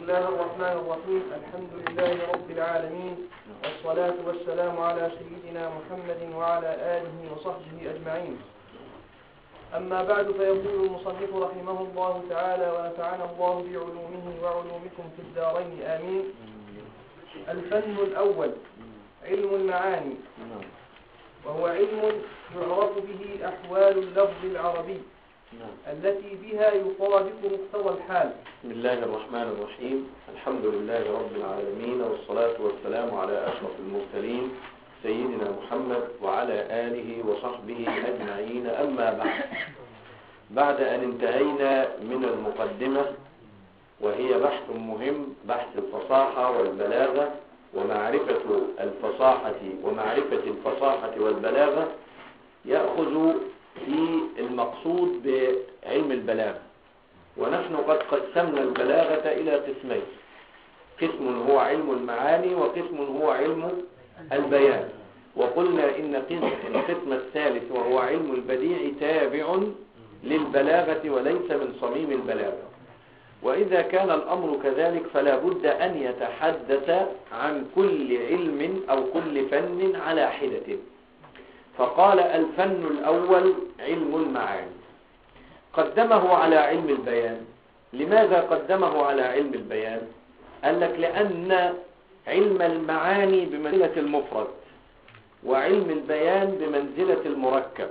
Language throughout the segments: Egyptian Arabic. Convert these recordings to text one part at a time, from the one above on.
الله الرحمن الرحيم الحمد لله رب العالمين والصلاة والسلام على سيدنا محمد وعلى آله وصحبه أجمعين أما بعد فيقول المصنف رحمه الله تعالى ونفعنا الله بعلومه وعلومكم في الدارين آمين الفن الأول علم المعاني وهو علم يعرف به أحوال اللفظ العربي التي بها يطابق مقتضى الحال بسم الله الرحمن الرحيم الحمد لله رب العالمين والصلاة والسلام على أشرف المرسلين سيدنا محمد وعلى آله وصحبه أجمعين أما بعد بعد أن انتهينا من المقدمة وهي بحث مهم بحث الفصاحة والبلاغة ومعرفة الفصاحة ومعرفة الفصاحة والبلاغة يأخذ في المقصود بعلم البلاغة ونحن قد قسمنا البلاغة إلى قسمين قسم هو علم المعاني وقسم هو علم البيان وقلنا إن القسم الثالث وهو علم البديع تابع للبلاغة وليس من صميم البلاغة وإذا كان الأمر كذلك فلا بد أن يتحدث عن كل علم أو كل فن على حدة فقال الفن الأول علم المعاني قدمه على علم البيان لماذا قدمه على علم البيان قال لك لأن علم المعاني بمنزلة المفرد وعلم البيان بمنزلة المركب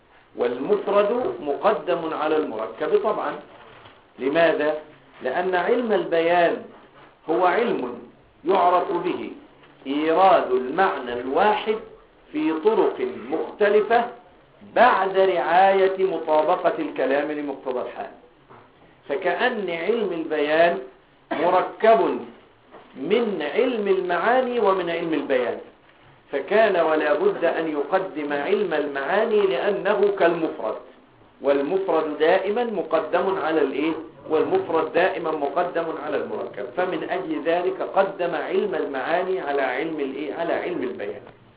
والمفرد مقدم على المركب طبعا لماذا؟ لأن علم البيان هو علم يعرف به إيراد المعنى الواحد في طرق مختلفة بعد رعاية مطابقة الكلام لمقتضى الحال فكأن علم البيان مركب من علم المعاني ومن علم البيان فكان ولا بد أن يقدم علم المعاني لأنه كالمفرد والمفرد دائما مقدم على الايه والمفرد دائما مقدم على المركب فمن أجل ذلك قدم علم المعاني على علم الايه على علم البيان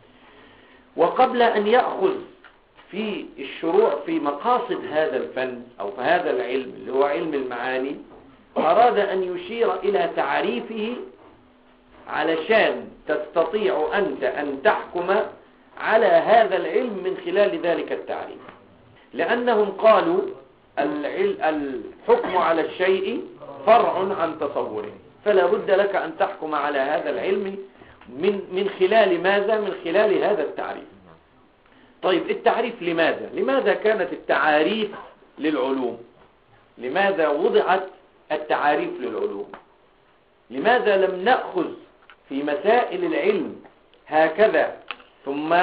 وقبل أن يأخذ في الشروع في مقاصد هذا الفن أو في هذا العلم اللي هو علم المعاني أراد أن يشير إلى تعريفه علشان تستطيع أنت أن تحكم على هذا العلم من خلال ذلك التعريف لأنهم قالوا الحكم على الشيء فرع عن تصوره فلا بد لك أن تحكم على هذا العلم من من خلال ماذا من خلال هذا التعريف طيب التعريف لماذا لماذا كانت التعاريف للعلوم لماذا وضعت التعاريف للعلوم لماذا لم نأخذ في مسائل العلم هكذا ثم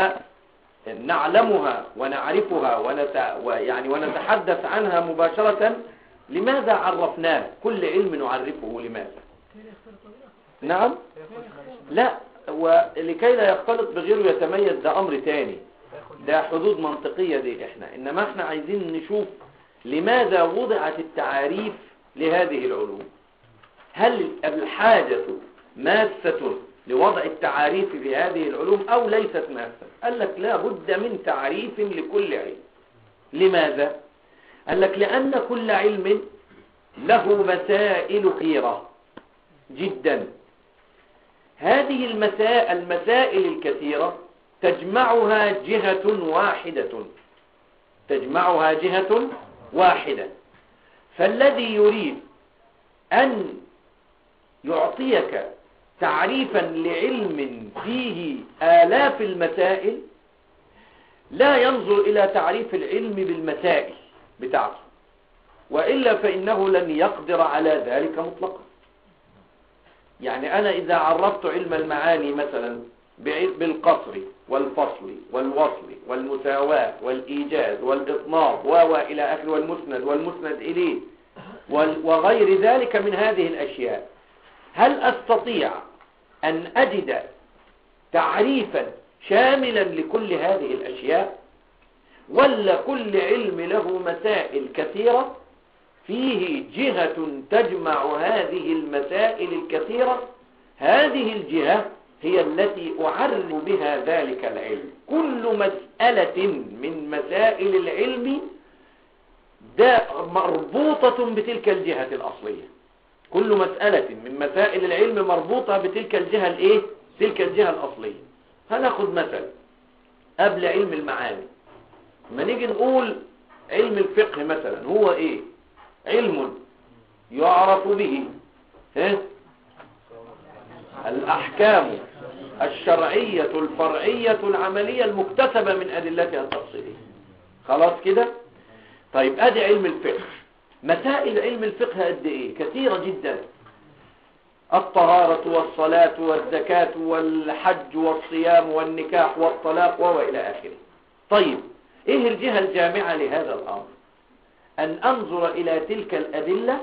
نعلمها ونعرفها ونت... يعني ونتحدث عنها مباشرة لماذا عرفناه كل علم نعرفه لماذا نعم لا ولكي لا يختلط بغيره يتميز ده أمر تاني ده حدود منطقية دي احنا إنما احنا عايزين نشوف لماذا وضعت التعاريف لهذه العلوم هل الحاجة ماسة لوضع التعاريف في هذه العلوم أو ليست ماسة قال لك لا بد من تعريف لكل علم لماذا قال لك لأن كل علم له مسائل كثيرة جدا هذه المسائل, المسائل الكثيرة تجمعها جهة واحدة تجمعها جهة واحدة فالذي يريد أن يعطيك تعريفا لعلم فيه آلاف المسائل لا ينظر إلى تعريف العلم بالمسائل بتاعته وإلا فإنه لن يقدر على ذلك مطلقا يعني أنا إذا عرفت علم المعاني مثلا بالقصر والفصل والوصل والمساواة والإيجاز والإطناب وإلى آخر والمسند والمسند إليه وغير ذلك من هذه الأشياء هل أستطيع أن أجد تعريفا شاملا لكل هذه الأشياء ولا كل علم له مسائل كثيرة فيه جهة تجمع هذه المسائل الكثيرة هذه الجهة هي التي أعرف بها ذلك العلم كل مسألة من مسائل العلم ده مربوطة بتلك الجهة الأصلية كل مسألة من مسائل العلم مربوطة بتلك الجهة الايه تلك الجهة الأصلية هناخد مثل قبل علم المعاني ما نيجي نقول علم الفقه مثلا هو ايه علم يعرف به ها الأحكام الشرعية الفرعية العملية المكتسبة من أدلتها التفصيلية خلاص كده طيب ادي علم الفقه مسائل علم الفقه قد ايه كثيرة جدا الطهارة والصلاة والزكاة والحج والصيام والنكاح والطلاق وإلى آخره طيب ايه الجهة الجامعة لهذا الأمر أن أنظر إلى تلك الأدلة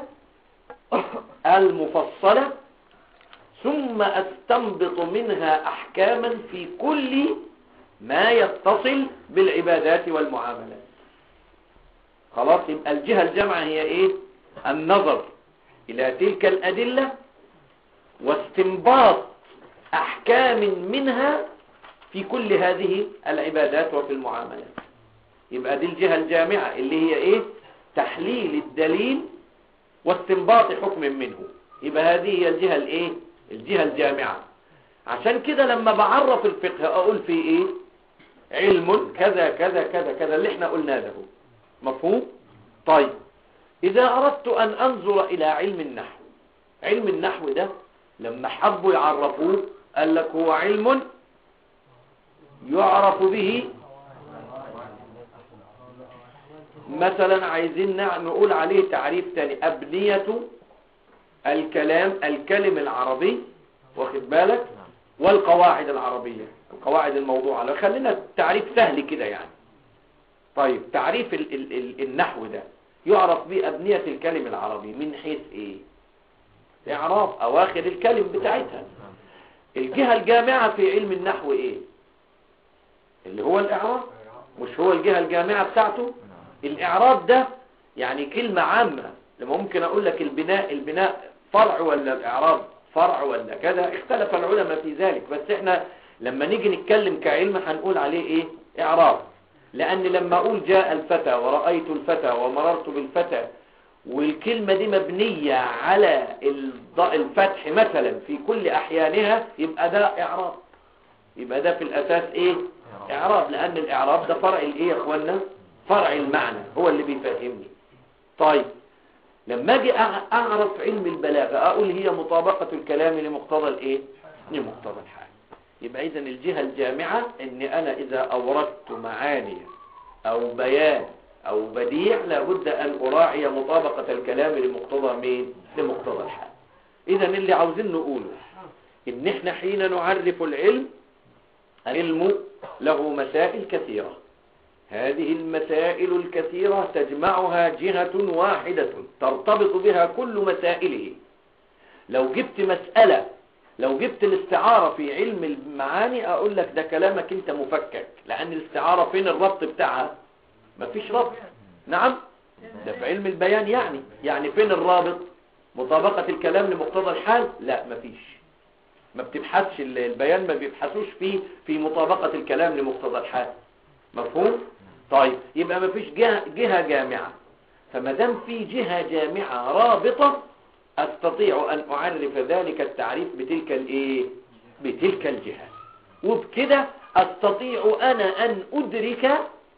المفصلة ثم أستنبط منها أحكاما في كل ما يتصل بالعبادات والمعاملات خلاص يبقى الجهة الجامعة هي ايه النظر الى تلك الادلة واستنباط احكام منها في كل هذه العبادات وفي المعاملات يبقى دي الجهة الجامعة اللي هي ايه تحليل الدليل واستنباط حكم منه يبقى هذه هي الجهة الايه الجهة الجامعة عشان كده لما بعرف الفقه اقول في ايه علم كذا كذا كذا كذا اللي احنا قلنا ده مفهوم طيب إذا أردت أن أنظر إلى علم النحو علم النحو ده لما حبوا يعرفوه قال لك هو علم يعرف به مثلا عايزين نقول عليه تعريف تاني أبنية الكلام الكلم العربي واخد بالك والقواعد العربية القواعد الموضوعة خلينا تعريف سهل كده يعني طيب تعريف ال ال ال النحو ده يعرف به أبنية الكلم العربي من حيث ايه اعراب اواخر الكلم بتاعتها الجهة الجامعة في علم النحو ايه اللي هو الاعراب مش هو الجهة الجامعة بتاعته الاعراب ده يعني كلمة عامة لما ممكن اقول لك البناء البناء فرع ولا الاعراب فرع ولا كذا اختلف العلماء في ذلك بس احنا لما نيجي نتكلم كعلم هنقول عليه ايه اعراب لأن لما أقول جاء الفتى ورأيت الفتى ومررت بالفتى والكلمة دي مبنية على الفتح مثلا في كل أحيانها يبقى ده إعراب يبقى ده في الأساس إيه إعراب لأن الإعراب ده فرع الإيه يا أخوانا فرع المعنى هو اللي بيفهمني طيب لما أجي أعرف علم البلاغة أقول هي مطابقة الكلام لمقتضى الإيه لمقتضى الحال يبقى إذن الجهة الجامعة ان انا اذا اوردت معاني او بيان او بديع لابد ان اراعي مطابقة الكلام لمقتضى مين لمقتضى الحال اذا اللي عاوزين نقوله ان احنا حين نعرف العلم العلم له مسائل كثيرة هذه المسائل الكثيرة تجمعها جهة واحدة ترتبط بها كل مسائله لو جبت مسألة لو جبت الاستعارة في علم المعاني اقول لك ده كلامك انت مفكك لان الاستعارة فين الربط بتاعها مفيش ربط نعم ده في علم البيان يعني يعني فين الرابط مطابقة الكلام لمقتضى الحال لا مفيش ما بتبحثش البيان ما بيبحثوش فيه في مطابقة الكلام لمقتضى الحال مفهوم طيب يبقى مفيش جهة, جهة جامعة فما دام في جهة جامعة رابطة أستطيع أن أعرف ذلك التعريف بتلك الإيه؟ بتلك الجهة وبكده أستطيع أنا أن أدرك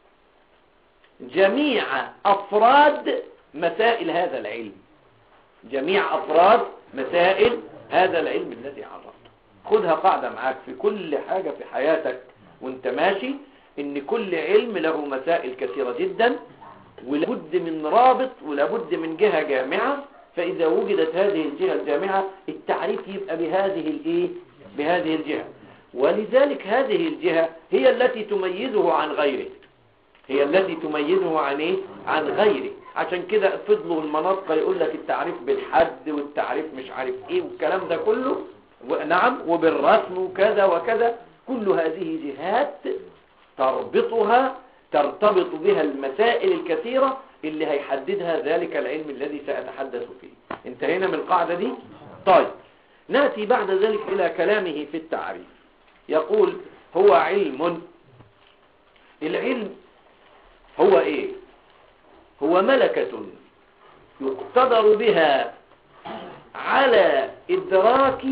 جميع أفراد مسائل هذا العلم جميع أفراد مسائل هذا العلم الذي عرفته خدها قاعدة معاك في كل حاجة في حياتك وانت ماشي ان كل علم له مسائل كثيرة جدا ولابد من رابط ولابد من جهة جامعة فإذا وجدت هذه الجهة الجامعة التعريف يبقى بهذه الإيه؟ بهذه الجهة ولذلك هذه الجهة هي التي تميزه عن غيره هي التي تميزه عن إيه؟ عن غيره عشان كده فضلوا المناطق يقول لك التعريف بالحد والتعريف مش عارف ايه والكلام ده كله نعم وبالرسم وكذا وكذا كل هذه جهات تربطها ترتبط بها المسائل الكثيرة اللي هيحددها ذلك العلم الذي سأتحدث فيه انتهينا من القاعدة دي طيب نأتي بعد ذلك إلى كلامه في التعريف يقول هو علم العلم هو ايه هو ملكة يقتدر بها على إدراك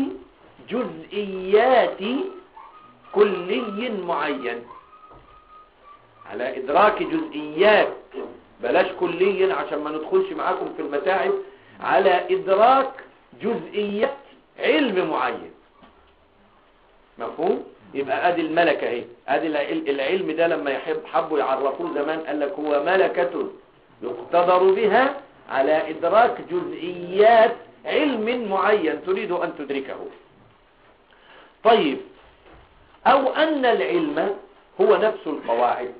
جزئيات كلي معين على إدراك جزئيات بلاش كليا عشان ما ندخلش معاكم في المتاعب على إدراك جزئيات علم معين مفهوم؟ يبقى ادي الملكة اهي ادي العلم ده لما يحب حبوا يعرفوه زمان قال لك هو ملكة يقتدر بها على إدراك جزئيات علم معين تريد أن تدركه طيب أو أن العلم هو نفس القواعد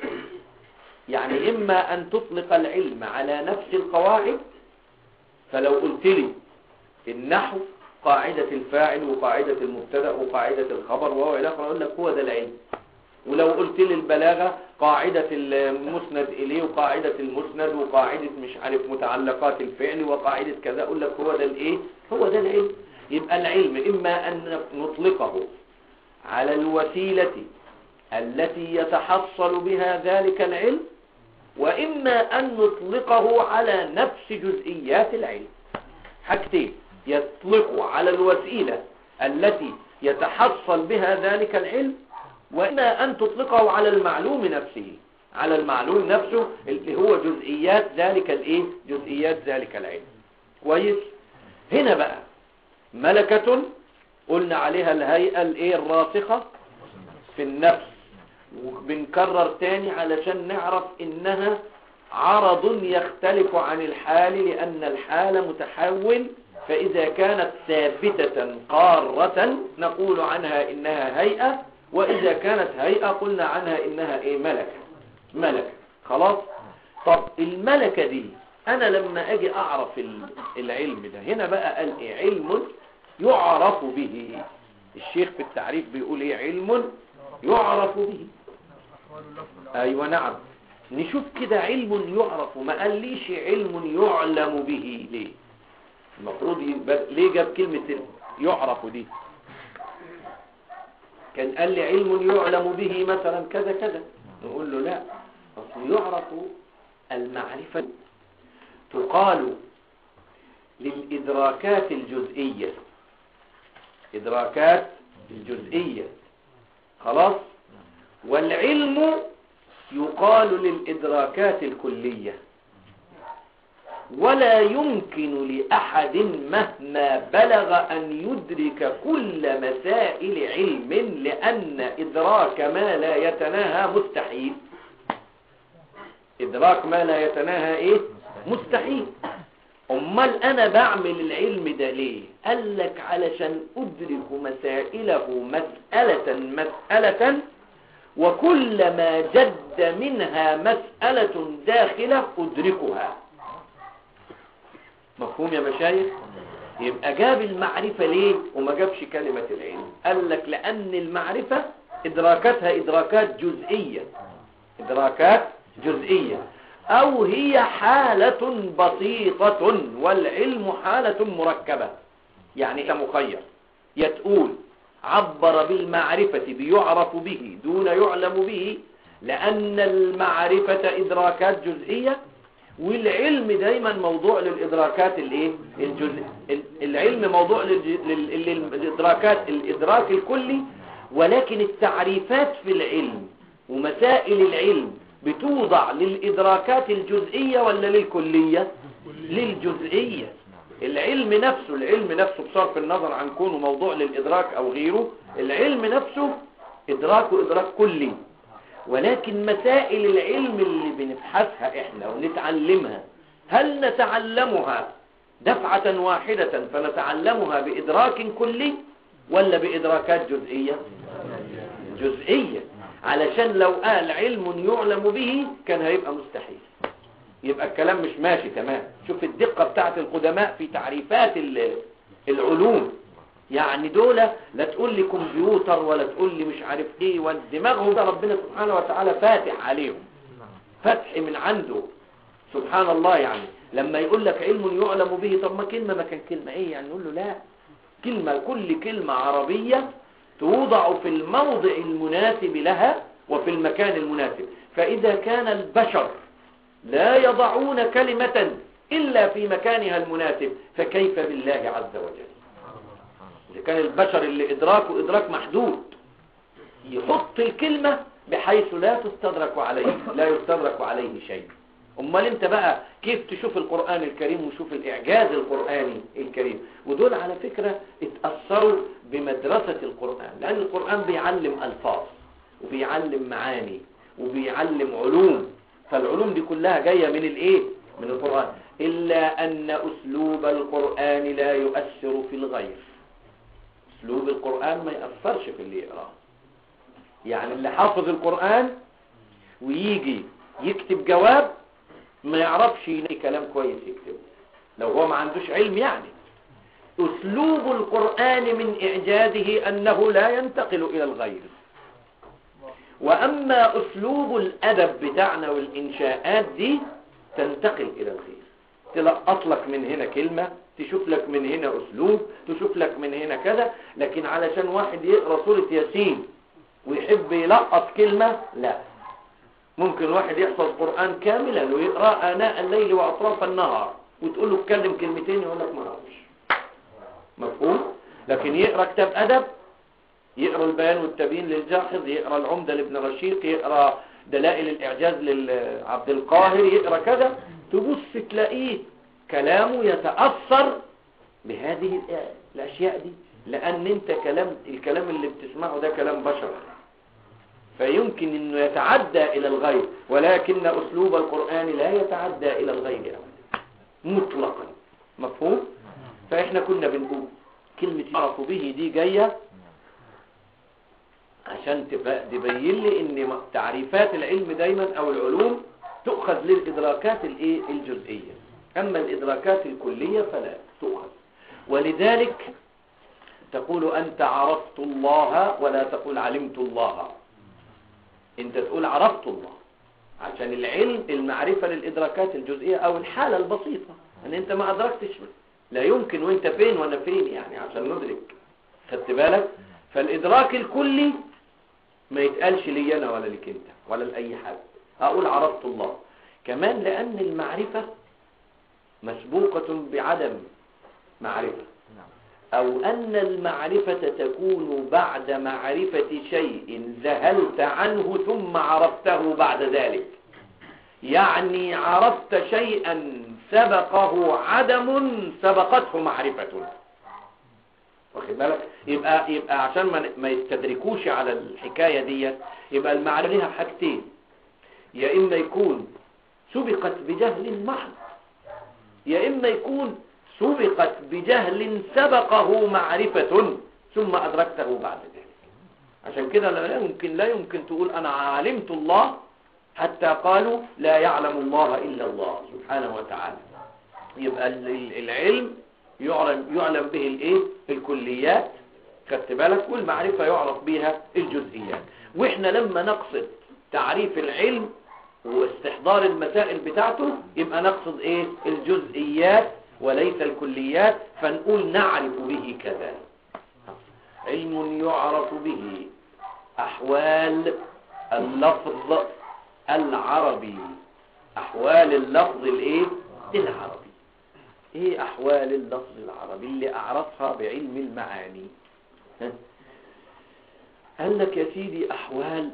يعني إما أن تطلق العلم على نفس القواعد فلو قلت لي النحو قاعدة الفاعل وقاعدة المبتدا وقاعدة الخبر وهو إلى آخره أقول لك هو ده العلم ولو قلت لي البلاغة قاعدة المسند إليه وقاعدة المسند وقاعدة مش عارف متعلقات الفعل وقاعدة كذا أقول لك هو ده الإيه هو ده العلم يبقى العلم إما أن نطلقه على الوسيلة التي يتحصل بها ذلك العلم وإما أن نطلقه على نفس جزئيات العلم حاجتين يطلق على الوسيلة التي يتحصل بها ذلك العلم وإما أن تطلقه على المعلوم نفسه على المعلوم نفسه اللي هو جزئيات ذلك الايه جزئيات ذلك العلم كويس هنا بقى ملكة قلنا عليها الهيئة الايه الراسخة في النفس وبنكرر تاني علشان نعرف انها عرض يختلف عن الحال لان الحال متحول فاذا كانت ثابتة قارة نقول عنها انها هيئة واذا كانت هيئة قلنا عنها انها ايه ملكة ملكة خلاص طب الملكة دي انا لما اجي اعرف العلم ده هنا بقى قال ايه علم يعرف به الشيخ في التعريف بيقول ايه علم يعرف به ايوه نعم نشوف كده علم يعرف ما قاليش علم يعلم به ليه المفروض يبقى ليه جاب كلمة يعرف دي كان قال لي علم يعلم به مثلا كذا كذا نقول له لا أصل يعرف المعرفة تقال للإدراكات الجزئية إدراكات الجزئية خلاص والعلم يقال للإدراكات الكلية ولا يمكن لأحد مهما بلغ أن يدرك كل مسائل علم لأن إدراك ما لا يتناهى مستحيل إدراك ما لا يتناهى إيه؟ مستحيل أمال أنا بعمل العلم ده ليه قال لك علشان أدرك مسائله مسألة مسألة وكلما جد منها مسألة داخلة أدركها مفهوم يا مشايخ يبقى جاب المعرفة ليه وما جابش كلمة العلم قال لك لأن المعرفة إدراكاتها إدراكات جزئية إدراكات جزئية أو هي حالة بسيطة والعلم حالة مركبة يعني كمخير يتقول عبر بالمعرفة بيعرف به دون يعلم به لأن المعرفة إدراكات جزئية والعلم دايما موضوع للإدراكات الايه الجزء العلم موضوع للإدراكات الإدراك الكلي ولكن التعريفات في العلم ومسائل العلم بتوضع للإدراكات الجزئية ولا للكلية للجزئية العلم نفسه العلم نفسه بصرف النظر عن كونه موضوع للإدراك أو غيره العلم نفسه إدراكه إدراك كلي ولكن مسائل العلم اللي بنبحثها احنا ونتعلمها هل نتعلمها دفعة واحدة فنتعلمها بإدراك كلي ولا بإدراكات جزئية جزئية علشان لو قال علم يعلم به كان هيبقى مستحيل يبقى الكلام مش ماشي تمام شوف الدقة بتاعت القدماء في تعريفات العلوم يعني دولة لا تقول لي كمبيوتر ولا تقول لي مش عارف ايه والدماغهم ده ربنا سبحانه وتعالى فاتح عليهم فتح من عنده سبحان الله يعني لما يقول لك علم يعلم به طب ما كلمة ما كان كلمة ايه يعني نقول له لا كلمة كل كلمة عربية توضع في الموضع المناسب لها وفي المكان المناسب فإذا كان البشر لا يضعون كلمة إلا في مكانها المناسب فكيف بالله عز وجل إذا كان البشر اللي إدراكه إدراك محدود يحط الكلمة بحيث لا تستدرك عليه لا يستدرك عليه شيء امال انت بقى كيف تشوف القرآن الكريم وشوف الاعجاز القرآني الكريم ودول على فكرة اتأثروا بمدرسة القرآن لان القرآن بيعلم الفاظ وبيعلم معاني وبيعلم علوم فالعلوم دي كلها جاية من الايه من القرآن الا ان اسلوب القرآن لا يؤثر في الغير اسلوب القرآن ما يأثرش في اللي يقراه يعني اللي حافظ القرآن ويجي يكتب جواب ما يعرفش يلاقي كلام كويس يكتبه لو هو ما عندوش علم يعني أسلوب القرآن من إعجازه أنه لا ينتقل إلى الغير وأما أسلوب الأدب بتاعنا والإنشاءات دي تنتقل إلى الغير تلقط لك من هنا كلمة تشوف لك من هنا أسلوب تشوف لك من هنا كذا لكن علشان واحد يقرأ سورة ياسين ويحب يلقط كلمة لا ممكن واحد يحفظ قرآن كاملا ويقرأ آناء الليل وأطراف النهار وتقول له اتكلم كلمتين يقول لك ما اعرفش مفهوم لكن يقرأ كتاب أدب يقرأ البيان والتبيين للجاحظ يقرأ العمدة لابن رشيق يقرأ دلائل الإعجاز لعبد القاهر يقرأ كذا تبص تلاقيه كلامه يتأثر بهذه الأشياء دي لأن أنت كلام الكلام اللي بتسمعه ده كلام بشر فيمكن أنه يتعدى إلى الغير ولكن أسلوب القرآن لا يتعدى إلى الغير أبدا مطلقا مفهوم؟ فإحنا كنا بنقول كلمة يعرف به دي جاية عشان تبين لي ان تعريفات العلم دايما او العلوم تؤخذ للإدراكات الايه الجزئية أما الإدراكات الكلية فلا تؤخذ ولذلك تقول أنت عرفت الله ولا تقول علمت الله أنت تقول عرفت الله عشان العلم المعرفة للإدراكات الجزئية أو الحالة البسيطة أن أنت ما أدركتش لا يمكن وأنت فين وأنا فين يعني عشان ندرك خدت بالك فالإدراك الكلي ما يتقالش لي أنا ولا لك أنت ولا لأي حد أقول عرفت الله كمان لأن المعرفة مسبوقة بعدم معرفة أو أن المعرفة تكون بعد معرفة شيء ذهلت عنه ثم عرفته بعد ذلك يعني عرفت شيئا سبقه عدم سبقته معرفة واخد بالك يبقى يبقى عشان ما ما يستدركوش على الحكايه ديت يبقى المعرفه لها حاجتين يا اما يكون سبقت بجهل محض يا اما يكون سبقت بجهل سبقه معرفة ثم أدركته بعد ذلك عشان كده لا يمكن لا يمكن تقول أنا علمت الله حتى قالوا لا يعلم الله إلا الله سبحانه وتعالى يبقى العلم يعلم, يعلم به الايه الكليات خدت بالك والمعرفة يعرف بها الجزئيات واحنا لما نقصد تعريف العلم واستحضار المسائل بتاعته يبقى نقصد ايه الجزئيات وليس الكليات فنقول نعرف به كذا علم يعرف به أحوال اللفظ العربي أحوال اللفظ الايه العربي ايه أحوال اللفظ العربي اللي أعرفها بعلم المعاني ها؟ قال لك يا سيدي أحوال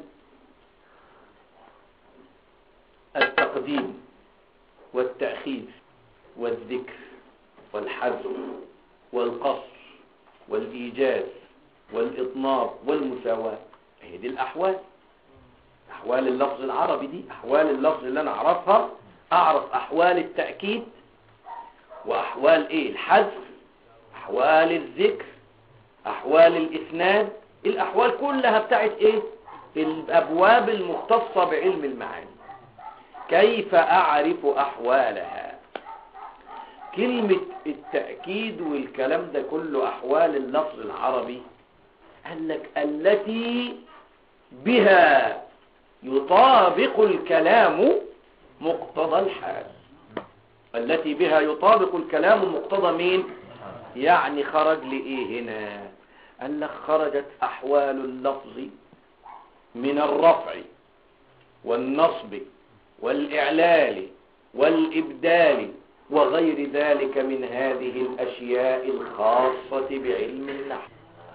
التقديم والتأخير والذكر والحذف والقصر والإيجاز والإطناب والمساواة هي دي الأحوال أحوال اللفظ العربي دي أحوال اللفظ اللي أنا أعرفها أعرف أحوال التأكيد وأحوال إيه الحذف أحوال الذكر أحوال الإسناد الأحوال كلها بتاعت إيه الأبواب المختصة بعلم المعاني كيف أعرف أحوالها كلمة التأكيد والكلام ده كله أحوال اللفظ العربي قال لك التي بها يطابق الكلام مقتضى الحال التي بها يطابق الكلام مقتضى مين يعني خرج لإيه هنا قال لك خرجت أحوال اللفظ من الرفع والنصب والإعلال والإبدال وغير ذلك من هذه الأشياء الخاصة بعلم النحو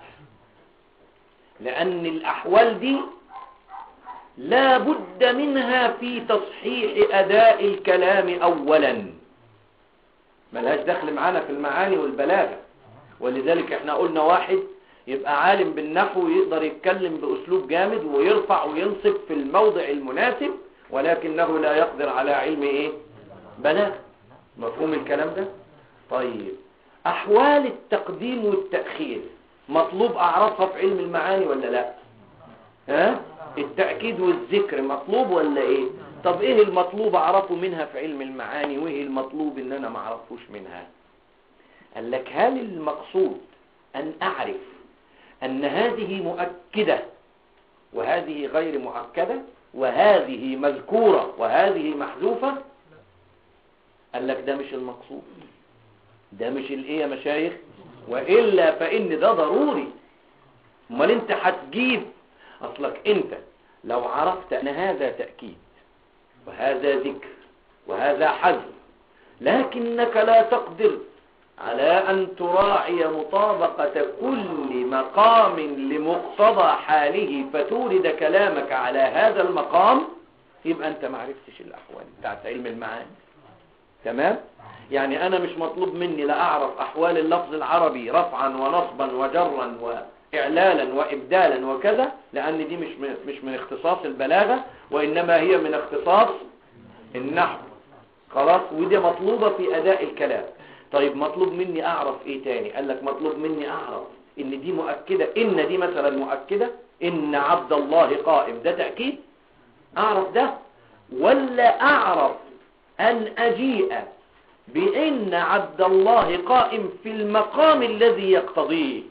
لأن الأحوال دي لا بد منها في تصحيح أداء الكلام أولا ملهاش دخل معانا في المعاني والبلاغة ولذلك احنا قلنا واحد يبقى عالم بالنحو ويقدر يتكلم بأسلوب جامد ويرفع وينصب في الموضع المناسب ولكنه لا يقدر على علم ايه بلاغة مفهوم الكلام ده طيب أحوال التقديم والتأخير مطلوب أعرفها في علم المعاني ولا لا ها التأكيد والذكر مطلوب ولا ايه طب ايه المطلوب اعرفه منها في علم المعاني وايه المطلوب ان انا ما اعرفوش منها قال لك هل المقصود ان اعرف ان هذه مؤكدة وهذه غير مؤكدة وهذه مذكورة وهذه محذوفة قال لك ده مش المقصود ده مش الايه يا مشايخ وإلا فإن ده ضروري امال انت هتجيب اصلك انت لو عرفت ان هذا تأكيد وهذا ذكر وهذا حذف لكنك لا تقدر على أن تراعي مطابقة كل مقام لمقتضى حاله فتورد كلامك على هذا المقام يبقى أنت معرفتش الأحوال بتاعت علم المعاني تمام؟ يعني أنا مش مطلوب مني لا أعرف أحوال اللفظ العربي رفعا ونصبا وجرا وإعلالا وإبدالا وكذا لأن دي مش من, مش من اختصاص البلاغة وإنما هي من اختصاص النحو خلاص ودي مطلوبة في أداء الكلام طيب مطلوب مني أعرف إيه تاني قال لك مطلوب مني أعرف إن دي مؤكدة إن دي مثلا مؤكدة إن عبد الله قائم ده تأكيد أعرف ده ولا أعرف أن أجيء بإن عبد الله قائم في المقام الذي يقتضيه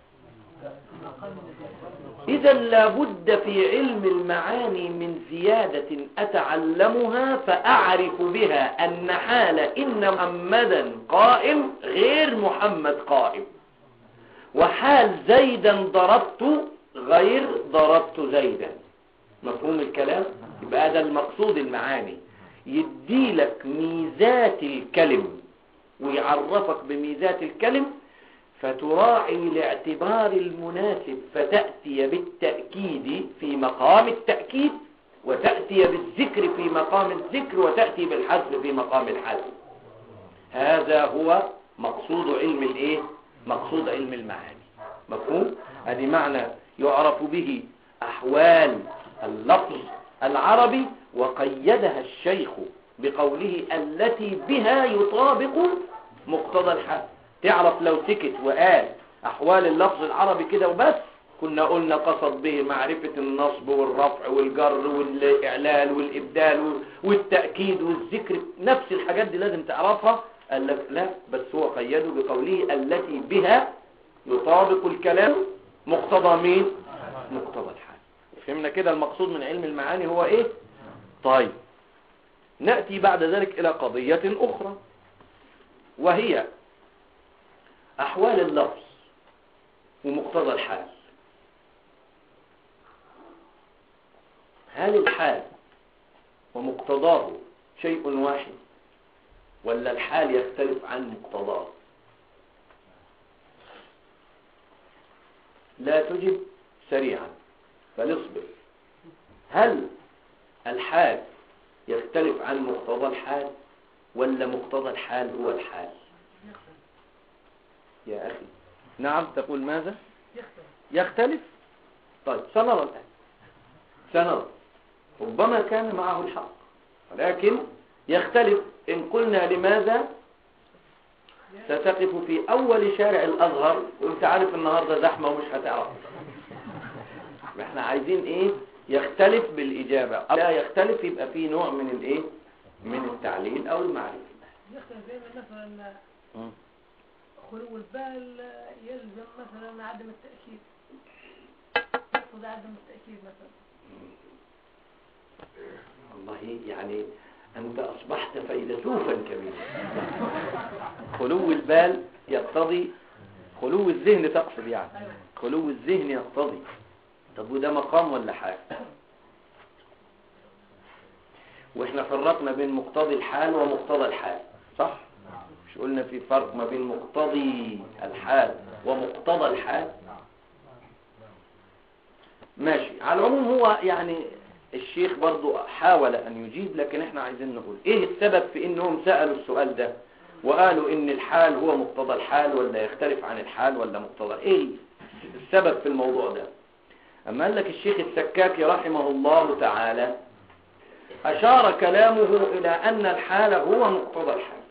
إذا لابد في علم المعاني من زيادة أتعلمها فأعرف بها أن حال إن محمدا قائم غير محمد قائم وحال زيدا ضربت غير ضربت زيدا مفهوم الكلام؟ يبقى هذا المقصود المعاني يديلك ميزات الكلم ويعرفك بميزات الكلم فتراعي الاعتبار المناسب فتأتي بالتأكيد في مقام التأكيد وتأتي بالذكر في مقام الذكر وتأتي بالحذف في مقام الحذف هذا هو مقصود علم الايه مقصود علم المعاني مفهوم هذه معنى يعرف به احوال اللفظ العربي وقيدها الشيخ بقوله التي بها يطابق مقتضى الحال تعرف لو سكت وقال أحوال اللفظ العربي كده وبس كنا قلنا قصد به معرفة النصب والرفع والجر والإعلال والإبدال والتأكيد والذكر نفس الحاجات دي لازم تعرفها قال لك لا بس هو قيده بقوله التي بها يطابق الكلام مقتضى مين مقتضى الحال فهمنا كده المقصود من علم المعاني هو ايه طيب نأتي بعد ذلك إلى قضية أخرى وهي أحوال اللفظ ومقتضى الحال هل الحال ومقتضاه شيء واحد ولا الحال يختلف عن مقتضاه لا تجب سريعا فنصبر هل الحال يختلف عن مقتضى الحال ولا مقتضى الحال هو الحال يا أخي نعم تقول ماذا يختلف طيب سنرى الآن سنرى ربما كان معه الحق ولكن يختلف إن قلنا لماذا ستقف في أول شارع الأزهر وانت عارف النهاردة زحمة ومش هتعرف احنا عايزين ايه يختلف بالإجابة لا يختلف يبقى فيه نوع من الايه من التعليل أو المعرفة يختلف بين مثلا خلو البال يلزم مثلا عدم التأكيد يقصد عدم التأكيد مثلا والله يعني أنت أصبحت فيلسوفا كبيرا خلو البال يقتضي خلو الذهن تقصد يعني خلو الذهن يقتضي طب وده مقام ولا حال واحنا فرقنا بين مقتضي الحال ومقتضى الحال صح مش قلنا في فرق ما بين مقتضي الحال ومقتضى الحال ماشي على العموم هو يعني الشيخ برضو حاول ان يجيب لكن احنا عايزين نقول ايه السبب في انهم سألوا السؤال ده وقالوا ان الحال هو مقتضى الحال ولا يختلف عن الحال ولا مقتضى ايه السبب في الموضوع ده اما قال لك الشيخ السكاكي رحمه الله تعالى اشار كلامه الى ان الحال هو مقتضى الحال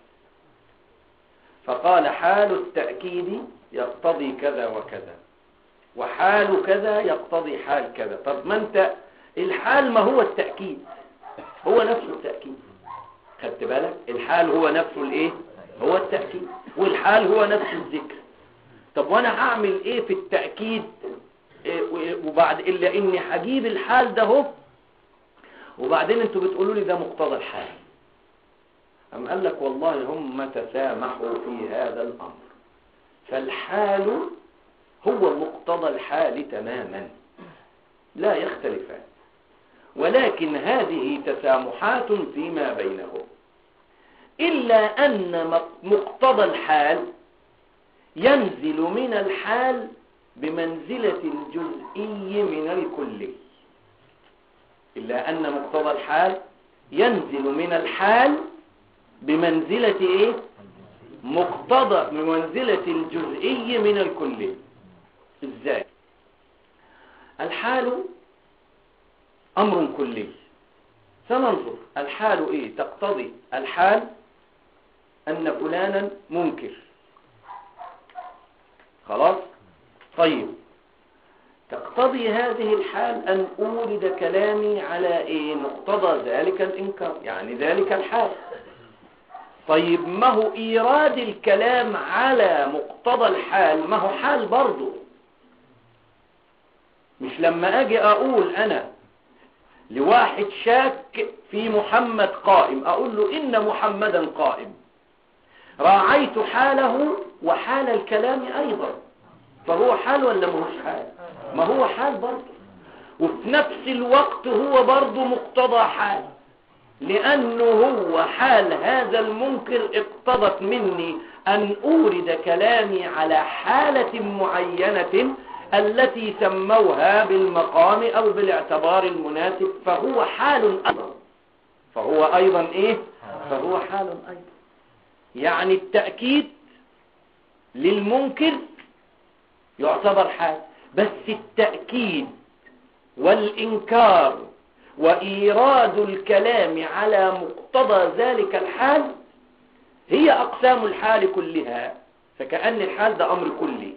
فقال حال التأكيد يقتضي كذا وكذا وحال كذا يقتضي حال كذا طب ما انت الحال ما هو التأكيد هو نفسه التأكيد خدت بالك الحال هو نفسه الايه هو التأكيد والحال هو نفس الذكر طب وانا هعمل ايه في التأكيد إيه وبعد الا اني هجيب الحال ده هو وبعدين انتوا بتقولوا لي ده مقتضى الحال أم قال لك والله هم تسامحوا في هذا الأمر فالحال هو مقتضى الحال تماما لا يختلفان ولكن هذه تسامحات فيما بينهم إلا أن مقتضى الحال ينزل من الحال بمنزلة الجزئي من الكلي إلا أن مقتضى الحال ينزل من الحال بمنزلة إيه؟ مقتضى بمنزلة الجزئي من الكلي إزاي؟ الحال أمر كلي سننظر الحال إيه؟ تقتضي الحال أن فلانا منكر خلاص؟ طيب تقتضي هذه الحال أن أورد كلامي على إيه؟ مقتضى ذلك الإنكار يعني ذلك الحال طيب ما هو إيراد الكلام على مقتضى الحال ما هو حال برضه مش لما أجي أقول أنا لواحد شاك في محمد قائم أقول له إن محمدا قائم راعيت حاله وحال الكلام أيضا فهو حال ولا مهوش حال ما هو حال برضه وفي نفس الوقت هو برضه مقتضى حال لأنه هو حال هذا المنكر اقتضت مني أن أورد كلامي على حالة معينة التي سموها بالمقام أو بالاعتبار المناسب فهو حال أيضا فهو أيضا إيه فهو حال أيضا يعني التأكيد للمنكر يعتبر حال بس التأكيد والإنكار وإيراد الكلام على مقتضى ذلك الحال هي أقسام الحال كلها فكأن الحال ده أمر كلي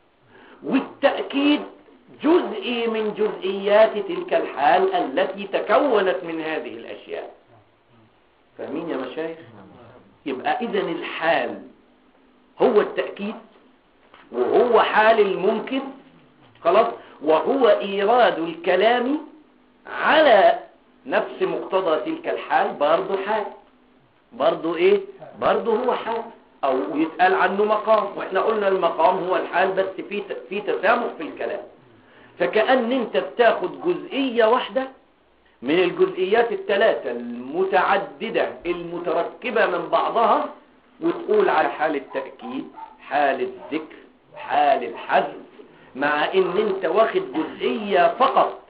والتأكيد جزء من جزئيات تلك الحال التي تكونت من هذه الأشياء فاهمين يا مشايخ يبقى إذن الحال هو التأكيد وهو حال الممكن خلاص وهو إيراد الكلام على نفس مقتضى تلك الحال برضه حال برضه ايه برضه هو حال او يتقال عنه مقام واحنا قلنا المقام هو الحال بس في في تسامح في الكلام فكأن انت بتاخد جزئية واحدة من الجزئيات الثلاثة المتعددة المتركبة من بعضها وتقول على حال التأكيد حال الذكر حال الحذف مع ان انت واخد جزئية فقط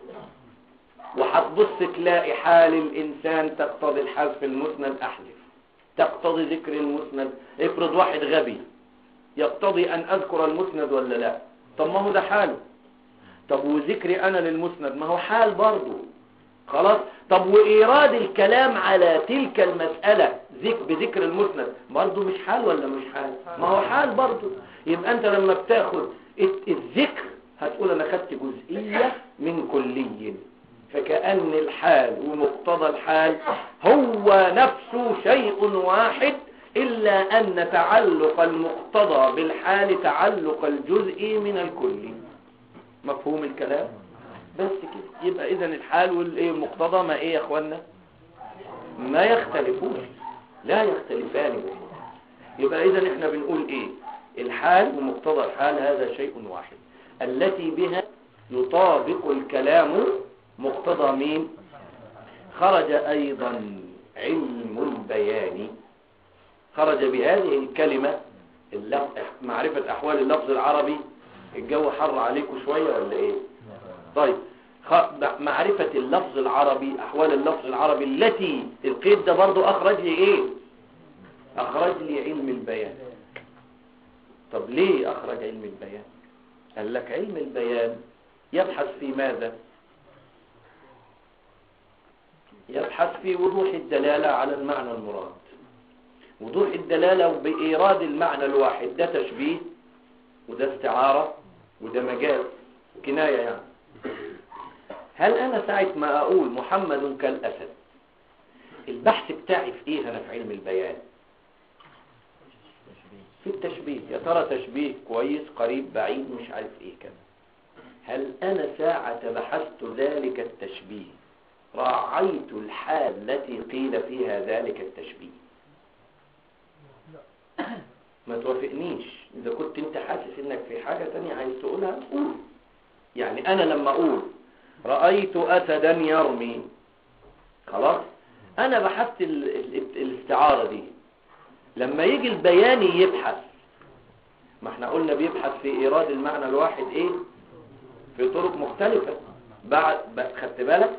وهتبص تلاقي حال الإنسان تقتضي الحذف المسند أحذف تقتضي ذكر المسند افرض واحد غبي يقتضي أن أذكر المسند ولا لا طب ما هو ده حاله طب وذكري أنا للمسند ما هو حال برضه خلاص طب وإيراد الكلام على تلك المسألة ذك بذكر المسند برضه مش حال ولا مش حال ما هو حال برضه يبقى أنت لما بتاخد الذكر هتقول أنا خدت جزئية من كلي فكأن الحال ومقتضى الحال هو نفسه شيء واحد إلا أن تعلق المقتضى بالحال تعلق الجزء من الكل مفهوم الكلام بس كده يبقى إذا الحال والمقتضى ما إيه يا أخوانا ما يختلفون لا يختلفان يبقى إذا إحنا بنقول إيه الحال ومقتضى الحال هذا شيء واحد التي بها يطابق الكلام مقتضى مين خرج أيضا علم البيان خرج بهذه الكلمة اللف- معرفة أحوال اللفظ العربي الجو حر عليكم شوية ولا إيه طيب خ- معرفة اللفظ العربي أحوال اللفظ العربي التي القيد ده برضو أخرج لي إيه أخرج لي علم البيان طب ليه أخرج علم البيان قال لك علم البيان يبحث في ماذا يبحث في وضوح الدلالة على المعنى المراد وضوح الدلالة بإيراد المعنى الواحد ده تشبيه وده استعارة وده مجاز كناية يعني هل أنا ساعة ما أقول محمد كالأسد البحث بتاعي في إيه أنا في علم البيان في التشبيه يا ترى تشبيه كويس قريب بعيد مش عارف إيه كده هل أنا ساعة بحثت ذلك التشبيه راعيت الحال التي قيل فيها ذلك التشبيه ما توافقنيش إذا كنت أنت حاسس إنك في حاجة تانية عايز تقولها قول يعني أنا لما أقول رأيت أسدا يرمي خلاص أنا بحثت ال- ال- الاستعارة دي لما يجي البياني يبحث ما احنا قلنا بيبحث في إيراد المعنى الواحد إيه في طرق مختلفة بعد ب- خدت بالك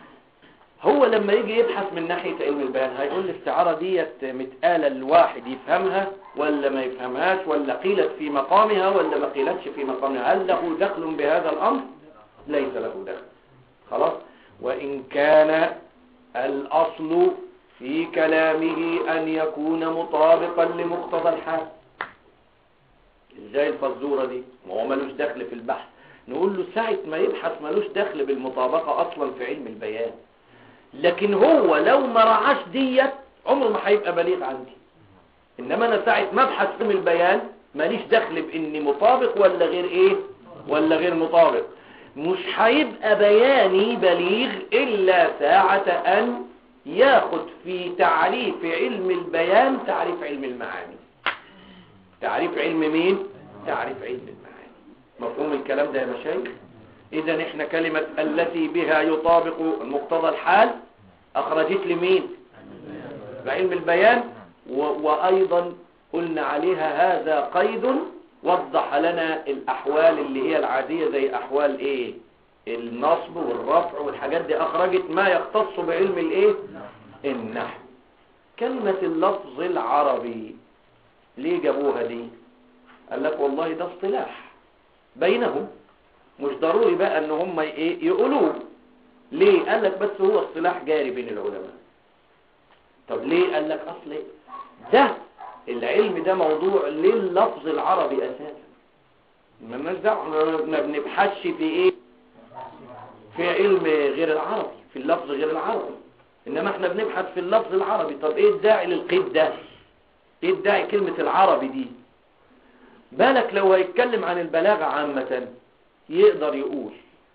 هو لما يجي يبحث من ناحية علم البيان هيقول الاستعارة ديت متقالة الواحد يفهمها ولا ما يفهمهاش ولا قيلت في مقامها ولا ما قيلتش في مقامها هل له دخل بهذا الأمر ليس له دخل خلاص وإن كان الأصل في كلامه أن يكون مطابقا لمقتضى الحال ازاي الفزورة دي ما هو ملوش دخل في البحث نقول له ساعة ما يبحث ملوش دخل بالمطابقة أصلا في علم البيان لكن هو لو ما رعاش ديت عمره ما هيبقى بليغ عندي انما انا ساعة ما ابحث في البيان ماليش دخل باني مطابق ولا غير ايه ولا غير مطابق مش هيبقى بياني بليغ الا ساعة ان ياخد في تعريف علم البيان تعريف علم المعاني تعريف علم مين تعريف علم المعاني مفهوم الكلام ده يا مشايخ اذا احنا كلمة التي بها يطابق مقتضى الحال اخرجت لمين بعلم البيان و... وايضا قلنا عليها هذا قيد وضح لنا الاحوال اللي هي العادية زي احوال ايه النصب والرفع والحاجات دي اخرجت ما يختص بعلم الايه النحو كلمة اللفظ العربي ليه جابوها دي قال لك والله ده اصطلاح بينهم مش ضروري بقى ان هم ايه يقولوه ليه قال لك بس هو اصطلاح جاري بين العلماء طب ليه قال لك اصل ده العلم ده موضوع لللفظ العربي اساسا ما دعوه ما بنبحثش في ايه في علم غير العربي في اللفظ غير العربي انما احنا بنبحث في اللفظ العربي طب ايه الداعي للقيد ده ايه الداعي كلمة العربي دي بالك لو هيتكلم عن البلاغة عامة يقدر يقول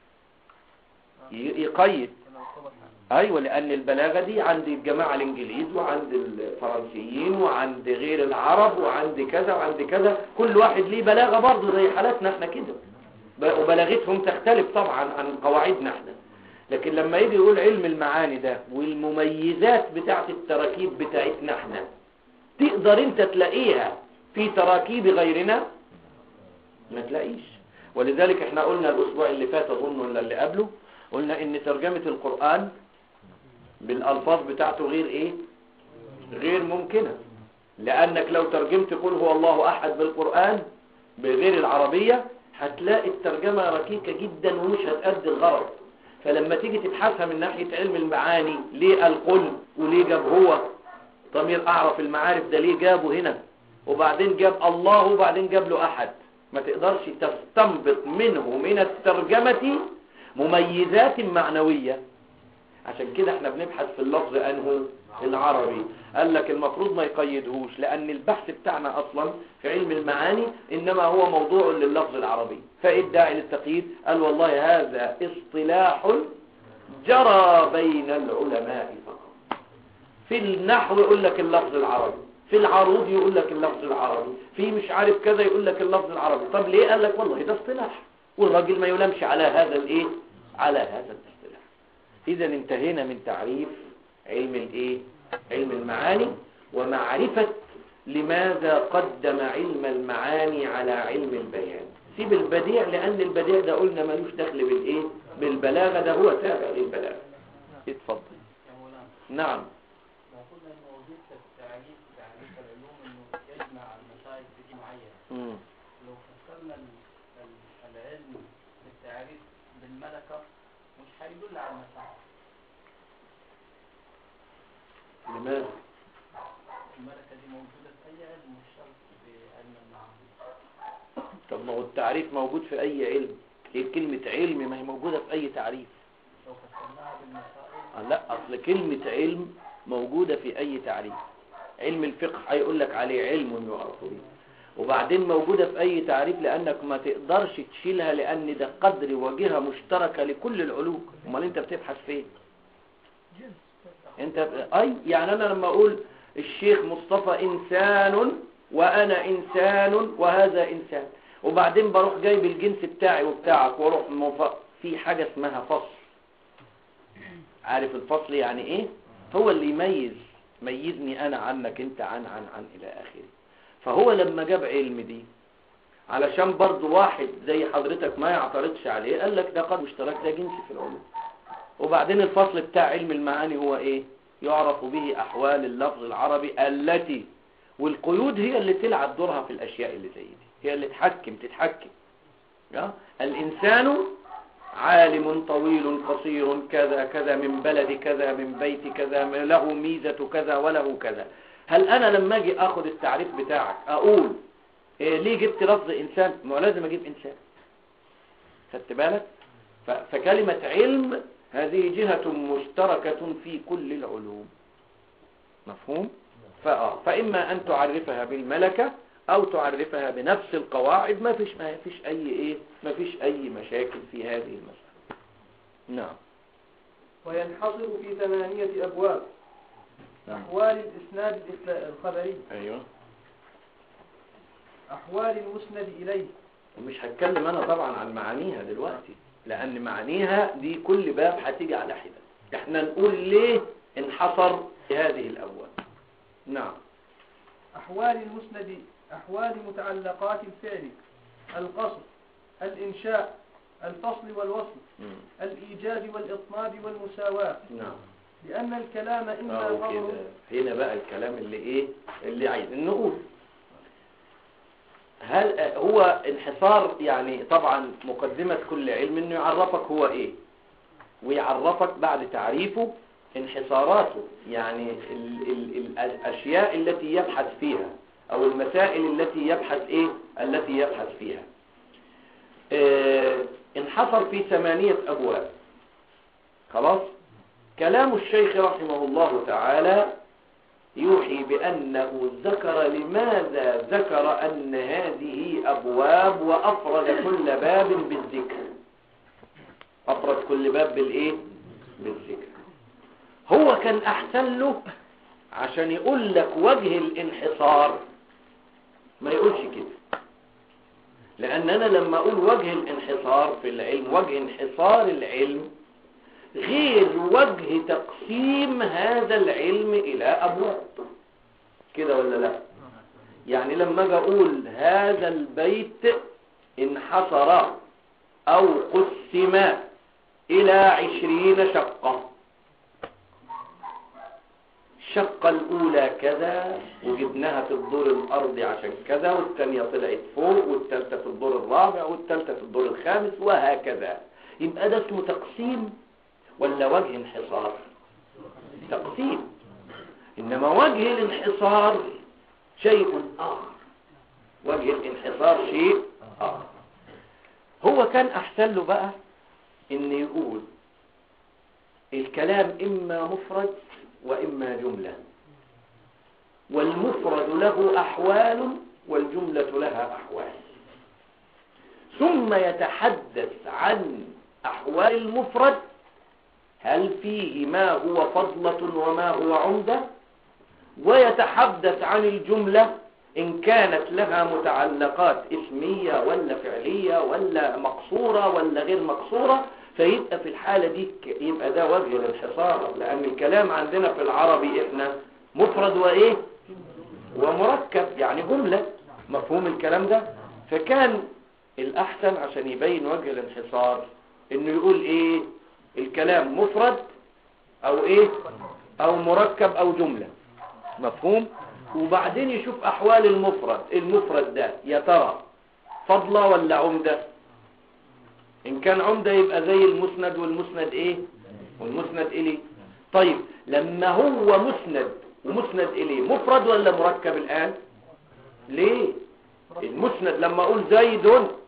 ي- يقيد ايوه لان البلاغة دي عند الجماعة الانجليز وعند الفرنسيين وعند غير العرب وعند كذا وعند كذا كل واحد ليه بلاغة برضه زي حالاتنا احنا كده ب- وبلاغتهم تختلف طبعا عن قواعدنا احنا لكن لما يجي يقول علم المعاني ده والمميزات بتاعت التراكيب بتاعتنا احنا تقدر انت تلاقيها في تراكيب غيرنا ما تلاقيش ولذلك احنا قلنا الاسبوع اللي فات اظن ولا اللي قبله قلنا ان ترجمة القرآن بالالفاظ بتاعته غير ايه غير ممكنة لانك لو ترجمت قل هو الله احد بالقرآن بغير العربية هتلاقي الترجمة ركيكة جدا ومش هتأدي الغرض فلما تيجي تبحثها من ناحية علم المعاني ليه القل وليه جاب هو ضمير اعرف المعارف ده ليه جابه هنا وبعدين جاب الله وبعدين جاب له احد ما تقدرش تستنبط منه من الترجمة مميزات معنوية عشان كده احنا بنبحث في اللفظ انه العربي قال لك المفروض ما يقيدهوش لان البحث بتاعنا اصلا في علم المعاني انما هو موضوع لللفظ العربي فايه الداعي للتقييد قال والله هذا اصطلاح جرى بين العلماء فقط في النحو يقول لك اللفظ العربي في العروض يقول لك اللفظ العربي في مش عارف كذا يقول لك اللفظ العربي طب ليه قال لك والله ده اصطلاح والراجل ما يلامش على هذا الايه على هذا الاصطلاح اذا انتهينا من تعريف علم الايه علم المعاني ومعرفة لماذا قدم علم المعاني على علم البيان سيب البديع لأن البديع ده قلنا ملوش دخل بالإيه بالبلاغة ده هو تابع للبلاغة اتفضل يا مولانا نعم المفروض ان موجود في التعريف تعريف العلوم انه يجمع المسائل في شيء معين مم. لو فسرنا ال- ال- العلم بالتعريف بالملكة مش هيدل على المسائل لماذا الملكة دي موجودة في أي علم مش شرط في علم المعاني طب ما هو التعريف موجود في أي علم إيه كلمة علم ما هي موجودة في أي تعريف لو فسرناها بالمسائل آه لا أصل كلمة علم موجودة في أي تعريف علم الفقه هيقول لك عليه علم يعرف به وبعدين موجودة في أي تعريف لأنك ما تقدرش تشيلها لأن ده قدر وجهة مشتركة لكل العلوم أمال أنت بتبحث فين جنس أنت أي يعني أنا لما أقول الشيخ مصطفى إنسان وأنا إنسان وهذا إنسان وبعدين بروح جايب الجنس بتاعي وبتاعك واروح مف... في حاجة اسمها فصل عارف الفصل يعني ايه هو اللي يميز ميزني انا عنك انت عن عن عن الى اخره فهو لما جاب علم دي علشان برضو واحد زي حضرتك ما يعترضش عليه قال لك ده قد مشترك ده جنس في العلوم وبعدين الفصل بتاع علم المعاني هو ايه يعرف به احوال اللفظ العربي التي والقيود هي اللي تلعب دورها في الاشياء اللي زي دي هي اللي تحكم تتحكم يا؟ الانسان عالم طويل قصير كذا كذا من بلد كذا من بيت كذا له ميزة كذا وله كذا هل انا لما اجي اخد التعريف بتاعك اقول إيه ليه جبت لفظ انسان ما هو لازم اجيب انسان خدت بالك ف- فكلمة علم هذه جهة مشتركة في كل العلوم مفهوم فآه فإما أن تعرفها بالملكة أو تعرفها بنفس القواعد ما فيش ما فيش أي إيه ما فيش أي مشاكل في هذه المسألة نعم وينحصر في ثمانية أبواب أحوال الإسناد الإسلا- الخبري أيوه أحوال المسند إليه ومش هتكلم أنا طبعا عن معانيها دلوقتي لأن معانيها دي كل باب هتيجي على حدة احنا نقول ليه انحصر في هذه الأبواب نعم أحوال المسند أحوال متعلقات الفعل القصر الإنشاء الفصل والوصل مم. الإيجاز والإطناب والمساواة نعم لأن الكلام إما أهو خبر كده هنا بقى الكلام اللي ايه اللي عايزين نقول هل هو انحصار يعني طبعا مقدمة كل علم انه يعرفك هو ايه ويعرفك بعد تعريفه انحصاراته يعني ال ال الاشياء التي يبحث فيها او المسائل التي يبحث ايه التي يبحث فيها اه انحصر في ثمانية ابواب خلاص كلام الشيخ رحمه الله تعالى يوحي بأنه ذكر لماذا ذكر أن هذه أبواب وأفرد كل باب بالذكر أفرد كل باب بالإيه؟ بالذكر هو كان أحسن له عشان يقول لك وجه الانحصار ما يقولش كده لأن أنا لما أقول وجه الانحصار في العلم وجه انحصار العلم غير وجه تقسيم هذا العلم إلى أبواب كده ولا لا يعني لما اجي اقول هذا البيت انحصر أو قسم إلى عشرين شقة الشقة الأولى كذا وجبناها في الدور الأرضي عشان كذا والثانية طلعت فوق والثالثة في الدور الرابع والثالثة في الدور الخامس وهكذا يبقى ده اسمه تقسيم ولا وجه انحصار تقسيم إنما وجه الانحصار شيء آخر وجه الانحصار شيء آخر هو كان أحسن له بقى إن يقول الكلام إما مفرد وإما جملة والمفرد له أحوال والجملة لها أحوال ثم يتحدث عن أحوال المفرد هل فيه ما هو فضلة وما هو عمدة ويتحدث عن الجملة إن كانت لها متعلقات اسمية ولا فعلية ولا مقصورة ولا غير مقصورة فيبقى في الحالة دي ك- يبقى ده وجه الانحصار لأن الكلام عندنا في العربي إحنا مفرد وإيه ومركب يعني جملة مفهوم الكلام ده فكان الأحسن عشان يبين وجه الانحصار انه يقول ايه الكلام مفرد او ايه او مركب او جملة مفهوم وبعدين يشوف احوال المفرد المفرد ده يا ترى فضلة ولا عمدة ان كان عمدة يبقى زي المسند والمسند ايه والمسند اليه طيب لما هو مسند ومسند اليه مفرد ولا مركب الان ليه المسند لما اقول زيد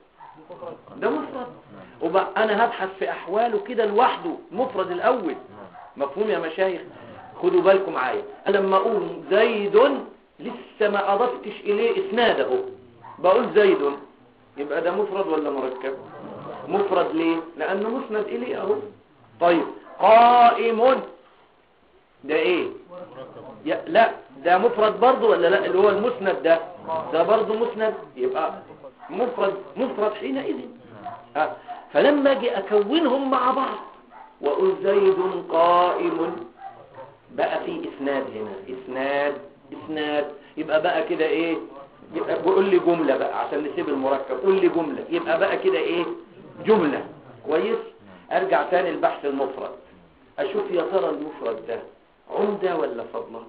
ده مفرد وبقى انا هبحث في احواله كده لوحده مفرد الاول مفهوم يا مشايخ خدوا بالكم معايا أنا لما اقول زيد لسه ما اضفتش اليه اسناد اهو بقول زيد يبقى ده مفرد ولا مركب مفرد ليه لانه مسند اليه اهو طيب قائم ده ايه يا لا ده مفرد برضه ولا لا اللي هو المسند ده ده برضه مسند يبقى مفرد مفرد حينئذ آه. فلما اجي اكونهم مع بعض واقول زيد قائم بقى في اسناد هنا اسناد اسناد يبقى بقى كده ايه يبقى قول لي جملة بقى عشان نسيب المركب قول لي جملة يبقى بقى كده ايه جملة كويس ارجع تاني البحث المفرد اشوف يا ترى المفرد ده عمدة ولا فضلة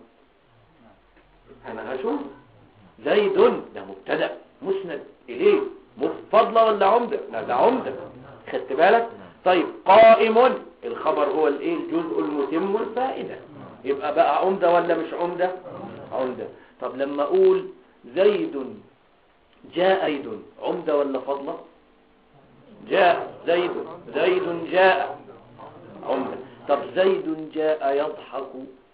انا هشوف زيد ده مبتدأ مسند اليه فضلة ولا عمدة لا ده عمدة خدت بالك طيب قائم الخبر هو الايه الجزء المتم الفائدة يبقى بقى عمدة ولا مش عمدة عمدة طب لما اقول زيد جاء زيد عمدة ولا فضلة جاء زيد زيد جاء عمدة طب زيد جاء يضحك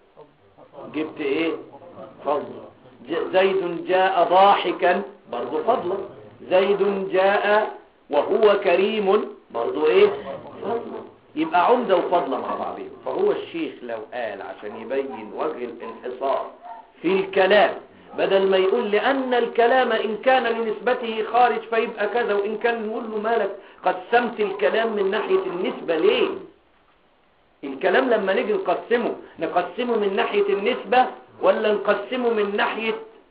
جبت ايه فضلة زيد جاء ضاحكا برضو فضلة زيد جاء وهو كريم برضو ايه فضلة يبقى عمدة وفضلة مع بعضهم فهو الشيخ لو قال عشان يبين وجه الانحصار في الكلام بدل ما يقول لأن الكلام إن كان لنسبته خارج فيبقى كذا وإن كان نقول له مالك قسمت الكلام من ناحية النسبة ليه الكلام لما نيجي نقسمه نقسمه من ناحية النسبة ولا نقسمه من ناحية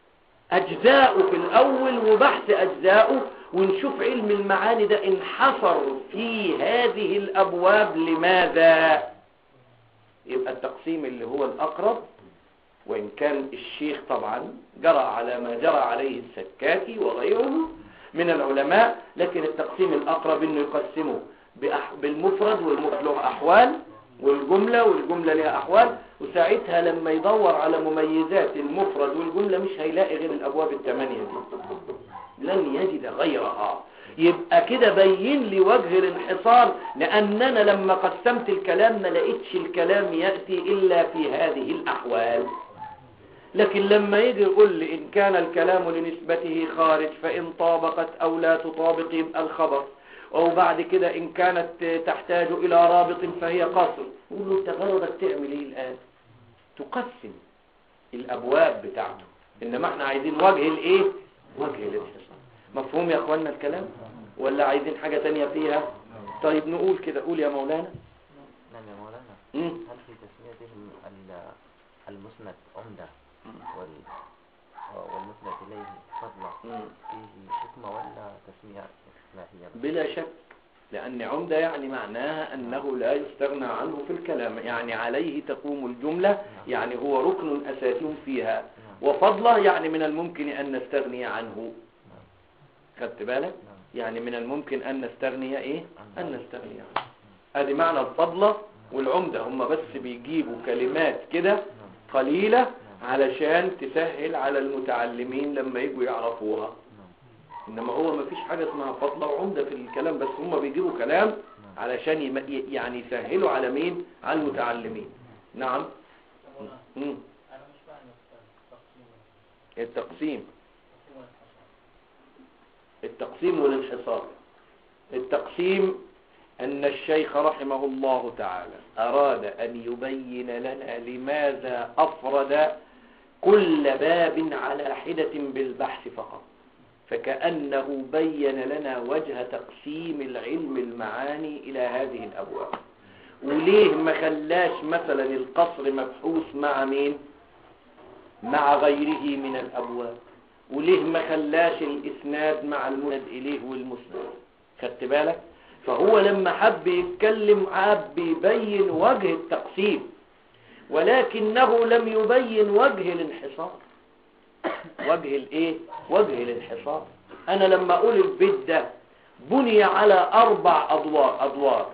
أجزاؤه في الأول وبحث أجزاؤه ونشوف علم المعاني ده انحصر في هذه الأبواب لماذا يبقى التقسيم اللي هو الأقرب وإن كان الشيخ طبعا جرى على ما جرى عليه السكاتي وغيره من العلماء لكن التقسيم الأقرب إنه يقسمه بالمفرد والمفرد له أحوال والجملة والجملة لها أحوال وساعتها لما يدور على مميزات المفرد والجملة مش هيلاقي غير الأبواب الثمانية دي لن يجد غيرها يبقى كده بين لي وجه الانحصار لأننا لما قسمت الكلام ما لقيتش الكلام يأتي إلا في هذه الأحوال لكن لما يجي يقول لي إن كان الكلام لنسبته خارج فإن طابقت أو لا تطابق يبقى الخبر أو بعد كده إن كانت تحتاج إلى رابط فهي قاصر يقول له أنت غرضك تعمل إيه الآن تقسم الأبواب بتاعته إنما احنا عايزين وجه الإيه وجه الانحصار مفهوم يا أخوانا الكلام ولا عايزين حاجة تانية فيها طيب نقول كده قول يا مولانا نعم يا مولانا مم. هل في تسميتهم ال- المسند عمدة وال والمسند إليه فضلة مم. فيه حكمة ولا تسمية إصلاحية بلا شك لأن عمدة يعني معناها أنه لا يستغنى عنه في الكلام يعني عليه تقوم الجملة يعني هو ركن أساسي فيها وفضله يعني من الممكن أن نستغني عنه خدت بالك نعم يعني من الممكن أن نستغني إيه أن نستغني عنه هذه معنى الفضلة والعمدة هم بس بيجيبوا كلمات كده قليلة علشان تسهل على المتعلمين لما يجوا يعرفوها انما هو ما فيش حاجة اسمها فضلة وعمدة في الكلام بس هم بيجيبوا كلام علشان يم... ي- يعني يسهلوا على مين على المتعلمين نعم مم. انا مش فاهم التقسيم التقسيم التقسيم والانحصار التقسيم والانحصار التقسيم أن الشيخ رحمه الله تعالى أراد أن يبين لنا لماذا أفرد كل باب على حدة بالبحث فقط فكأنه بين لنا وجه تقسيم العلم المعاني إلى هذه الأبواب وليه ما خلاش مثلا القصر مبحوث مع مين مع غيره من الأبواب وليه ما خلاش الإسناد مع المسند إليه والمسند خدت بالك فهو لما حب يتكلم حب يبين وجه التقسيم ولكنه لم يبين وجه الانحصار وجه الايه وجه الانحصار انا لما اقول البيت ده بني على اربع ادوار ادوار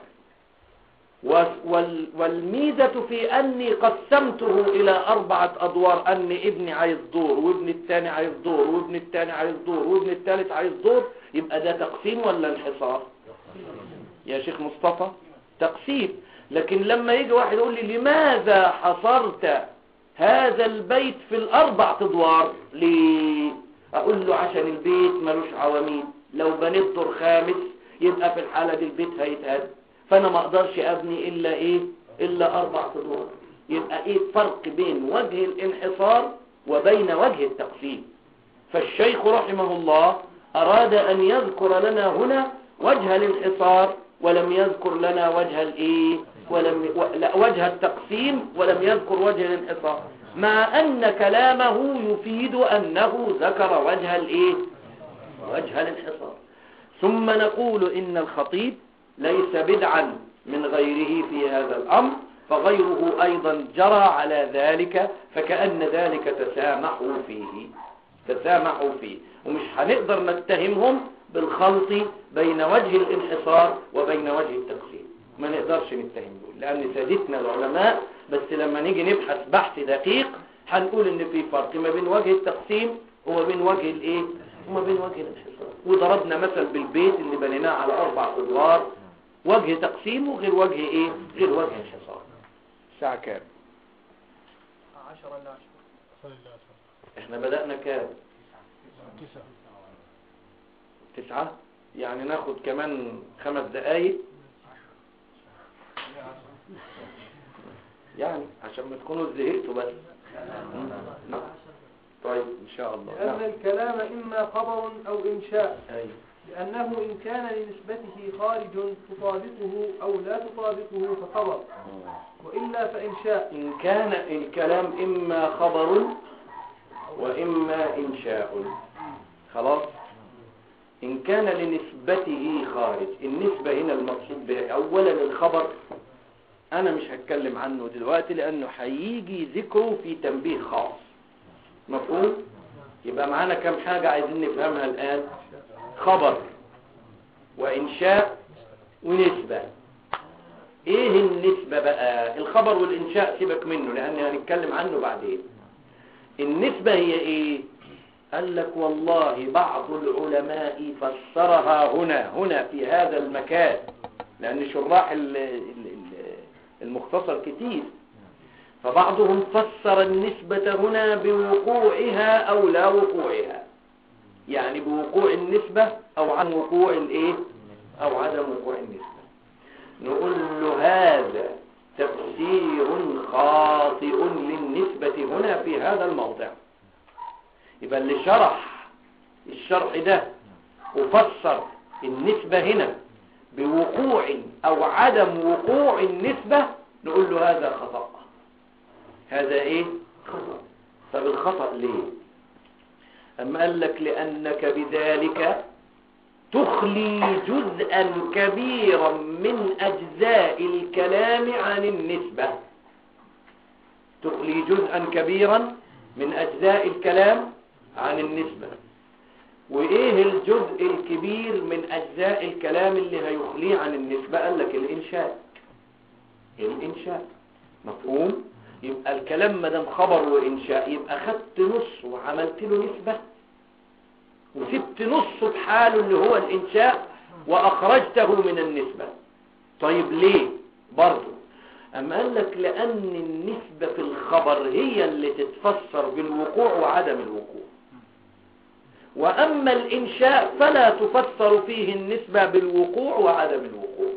وال والميزة في أني قسمته إلى أربعة أدوار أن ابني عايز دور وابن الثاني عايز دور وابن الثاني عايز دور وابن الثالث عايز دور يبقى ده تقسيم ولا انحصار يا شيخ مصطفى تقسيم لكن لما يجي واحد يقول لي لماذا حصرت هذا البيت في الأربع أدوار ليه أقول له عشان البيت ملوش عواميد لو بنيت دور خامس يبقى في الحالة دي البيت هيتهد فانا ما اقدرش ابني الا ايه الا اربع ادوار يبقى ايه الفرق بين وجه الانحصار وبين وجه التقسيم فالشيخ رحمه الله اراد ان يذكر لنا هنا وجه الانحصار ولم يذكر لنا وجه الايه ولم و- لا وجه التقسيم ولم يذكر وجه الانحصار مع ان كلامه يفيد انه ذكر وجه الايه وجه الانحصار ثم نقول ان الخطيب ليس بدعا من غيره في هذا الأمر فغيره أيضا جرى على ذلك فكأن ذلك تسامحوا فيه تسامحوا فيه ومش هنقدر نتهمهم بالخلط بين وجه الانحصار وبين وجه التقسيم ما نقدرش نتهم دول لأن سادتنا العلماء بس لما نيجي نبحث بحث دقيق هنقول ان في فرق ما بين وجه التقسيم وما بين وجه الايه وما بين وجه الانحصار وضربنا مثل بالبيت اللي بنيناه على اربع ادوار وجه تقسيمه غير وجه ايه غير وجه انحصار الساعة كام عشرة إلا عشرة احنا بدأنا كام تسعة يعني ناخد كمان خمس دقايق يعني عشان ما تكونوا زهقتوا بس نعم. طيب ان شاء الله لأن نعم. الكلام إما خبر أو إنشاء أيوة. لأنه إن كان لنسبته خارج تطابقه أو لا تطابقه فخبر وإلا فإنشاء إن كان الكلام إما خبر وإما إنشاء خلاص إن كان لنسبته خارج النسبة هنا المقصود بها أولا الخبر أنا مش هتكلم عنه دلوقتي لأنه هيجي ذكره في تنبيه خاص مفهوم؟ يبقى معانا كم حاجة عايزين نفهمها الآن خبر وإنشاء ونسبة ايه النسبة بقى الخبر والانشاء سيبك منه لان هنتكلم عنه بعدين النسبة هي ايه قال لك والله بعض العلماء فسرها هنا هنا في هذا المكان لان شراح ال- ال- ال- المختصر كتير فبعضهم فسر النسبة هنا بوقوعها او لا وقوعها يعني بوقوع النسبة او عن وقوع الايه او عدم وقوع النسبة نقول له هذا تفسير خاطئ للنسبة هنا في هذا الموضع يبقى اللي شرح الشرح ده وفسر النسبة هنا بوقوع أو عدم وقوع النسبة نقول له هذا خطأ هذا إيه؟ خطأ طب الخطأ ليه؟ أما قال لك لأنك بذلك تخلي جزءا كبيرا من أجزاء الكلام عن النسبة تخلي جزءا كبيرا من أجزاء الكلام عن النسبة وإيه الجزء الكبير من أجزاء الكلام اللي هيخليه عن النسبة قال لك الإنشاء الإنشاء مفهوم يبقى الكلام ما دام خبر وإنشاء يبقى خدت نص وعملت له نسبة وسبت نصه بحاله اللي هو الإنشاء وأخرجته من النسبة طيب ليه برضه أما قال لك لأن النسبة في الخبر هي اللي تتفسر بالوقوع وعدم الوقوع وأما الإنشاء فلا تفسر فيه النسبة بالوقوع وعدم الوقوع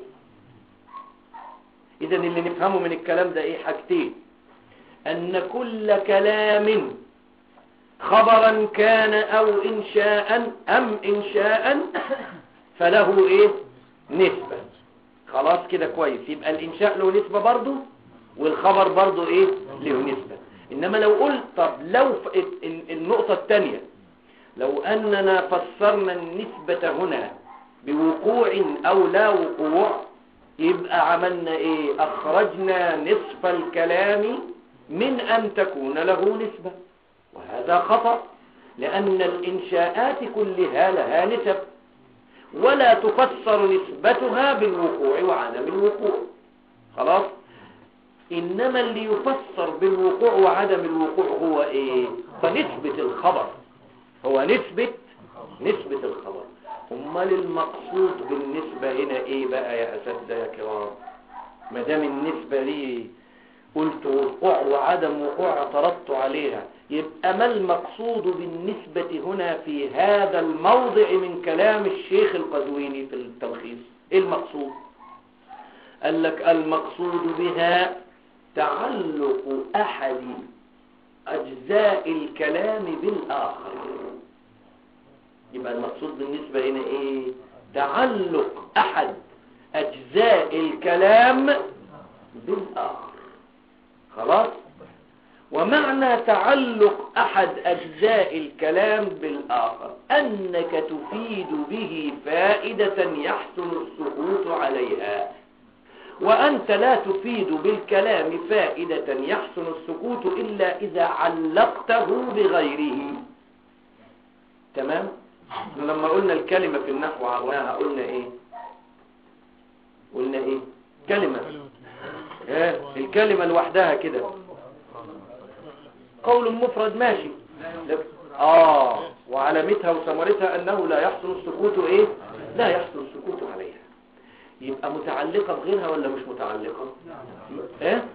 إذا اللي نفهمه من الكلام ده إيه حاجتين أن كل كلام خبرا كان أو إنشاء أم إنشاء فله إيه نسبة خلاص كده كويس يبقى الإنشاء له نسبة برضه والخبر برضه إيه له نسبة إنما لو قلت طب لو ف... ال- ال- النقطة الثانية لو أننا فسرنا النسبة هنا بوقوع أو لا وقوع يبقى عملنا إيه أخرجنا نصف الكلام من أن تكون له نسبة وهذا خطأ لأن الإنشاءات كلها لها نسب ولا تفسر نسبتها بالوقوع وعدم الوقوع خلاص إنما اللي يفسر بالوقوع وعدم الوقوع هو إيه فنسبة الخبر هو نسبة نسبة الخبر أمال المقصود بالنسبة هنا إيه بقى يا أساتذة يا كرام ما دام النسبة دي قلت وقوع وعدم وقوع اعترضت عليها يبقى ما المقصود بالنسبة هنا في هذا الموضع من كلام الشيخ القزويني في التلخيص ايه المقصود قال لك المقصود بها تعلق أحد أجزاء الكلام بالآخر يبقى المقصود بالنسبة هنا إيه تعلق أحد أجزاء الكلام بالآخر خلاص ومعنى تعلق أحد أجزاء الكلام بالآخر أنك تفيد به فائدة يحسن السكوت عليها وأنت لا تفيد بالكلام فائدة يحسن السكوت إلا إذا علقته بغيره تمام لما قلنا الكلمة في النحو عرناها قلنا إيه قلنا إيه كلمة ها الكلمة لوحدها كده قول مفرد ماشي آه وعلامتها وثمرتها أنه لا يحصل السكوت إيه لا يحصل السكوت عليها يبقى متعلقة بغيرها ولا مش متعلقة ايه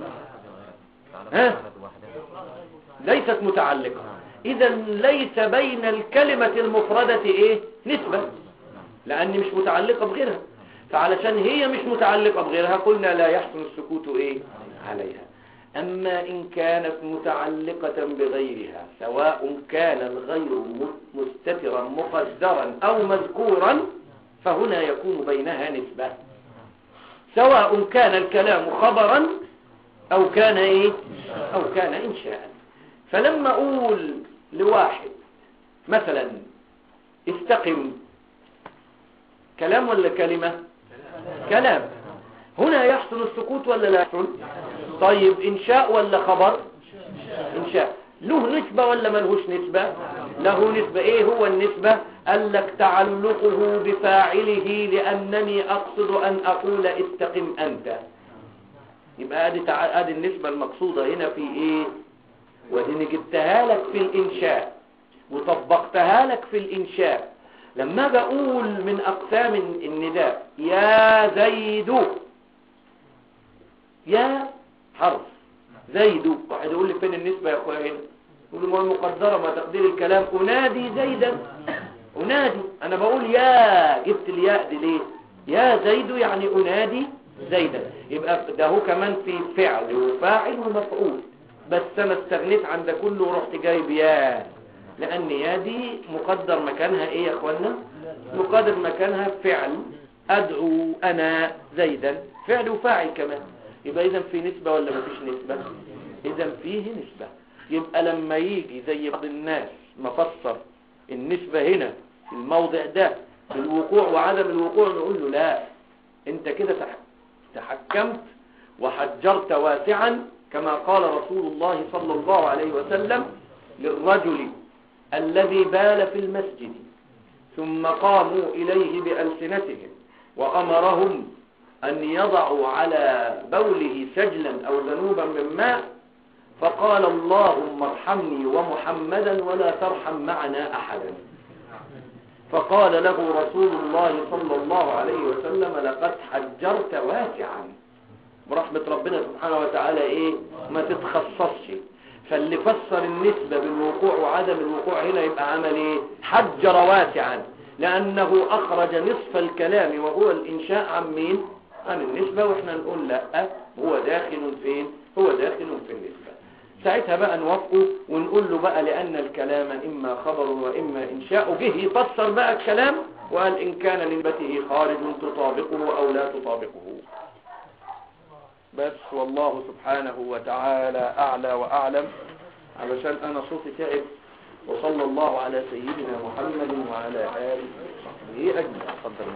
ها ليست متعلقة اذا ليس بين الكلمة المفردة ايه نسبة لان مش متعلقة بغيرها فعلشان هي مش متعلقة بغيرها قلنا لا يحسن السكوت ايه عليها اما ان كانت متعلقة بغيرها سواء كان الغير مستترا مقدرا او مذكورا فهنا يكون بينها نسبة سواء كان الكلام خبرا أو كان إيه أو كان إنشاء فلما أقول لواحد مثلا استقم كلام ولا كلمة كلام هنا يحصل السكوت ولا لا يحصل طيب إنشاء ولا خبر إنشاء له نسبة ولا ملهوش نسبة له نسبة ايه هو النسبة قال لك تعلقه بفاعله لأنني أقصد أن أقول استقم أنت يبقى ادي تع... ادي النسبة المقصودة هنا في ايه ودي جبتها لك في الإنشاء وطبقتها لك في الإنشاء لما اجي اقول من أقسام النداء يا زيد يا حرف زيد واحد يقول لي فين النسبة يا اخويا هنا يقول له مقدرة ما تقدير الكلام أنادي زيدا أنادي أنا بقول يا جبت الياء دي ليه يا زيد يعني أنادي زيدا يبقى ده هو كمان في فعل وفاعل ومفعول بس أنا استغنيت عن ده كله ورحت جايب يا لأن يا دي مقدر مكانها إيه يا أخوانا مقدر مكانها فعل أدعو أنا زيدا فعل وفاعل كمان يبقى إذا في نسبة ولا مفيش نسبة إذا فيه نسبة يبقى لما يجي زي بعض الناس مفسر النسبة هنا في الموضع ده بالوقوع وعدم الوقوع نقول له لا انت كده تحكمت وحجرت واسعا كما قال رسول الله صلى الله عليه وسلم للرجل الذي بال في المسجد ثم قاموا إليه بألسنتهم وأمرهم أن يضعوا على بوله سجلا أو ذنوبا من ماء فقال اللهم ارحمني ومحمدا ولا ترحم معنا أحدا فقال له رسول الله صلى الله عليه وسلم لقد حجرت واسعا برحمة ربنا سبحانه وتعالى ايه ما تتخصصش فاللي فسر النسبة بالوقوع وعدم الوقوع هنا يبقى عمل ايه حجر واسعا لأنه أخرج نصف الكلام وهو الإنشاء عن مين عن النسبة وإحنا نقول لا هو داخل فين هو داخل في النسبة ساعتها بقى نوافقه ونقول له بقى لأن الكلام إما خبر وإما إنشاء به يفسر بقى الكلام وقال إن كان نسبته خارج تطابقه أو لا تطابقه بس والله سبحانه وتعالى أعلى وأعلم علشان أنا صوتي تعب وصلى الله على سيدنا محمد وعلى آله وصحبه أجمعين تفضل